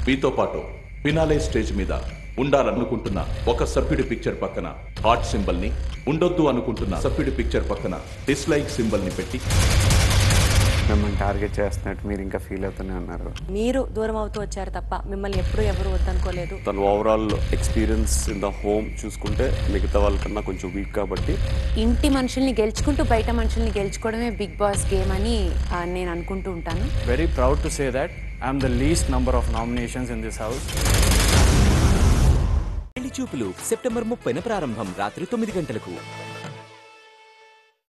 మీతో పాటు finale stage మీద ఉండాలనుకుంటున్న ఒక సభ్యుడి పిక్చర్ పక్కన హార్ట్ సింబల్ ని ఉండొద్దు అనుకుంటున్న సభ్యుడి పిక్చర్ పక్కన డిస్లైక్ సింబల్ ని పెట్టి మిమ్మల్ని టార్గెట్ చేస్తున్నట్టు మీరు ఇంకా ఫీల్ అవుతూనే ఉన్నారు మీరు దూరం అవుతూ వచ్చారు తప్ప మిమ్మల్ని ఎప్పుడూ ఎవరు వద్దనుకోలేదు తను overall experience in the home చూసుకుంటే మిగతా వాళ్ళకన్నా కొంచెం వీక్ కాబట్టి ఇంటి మనుషుల్ని గెలుచుకుంటూ బయట మనుషుల్ని గెలుచుకోవడమే బిగ్ బాస్ గేమ్ అని ఆ, నేను అనుకుంటూ ఉంటాను very proud to say that I'm the least number of nominations in this house. పెళ్లి చూపులు సెప్టెంబర్ ముప్పైన ప్రారంభం రాత్రి తొమ్మిది గంటలకు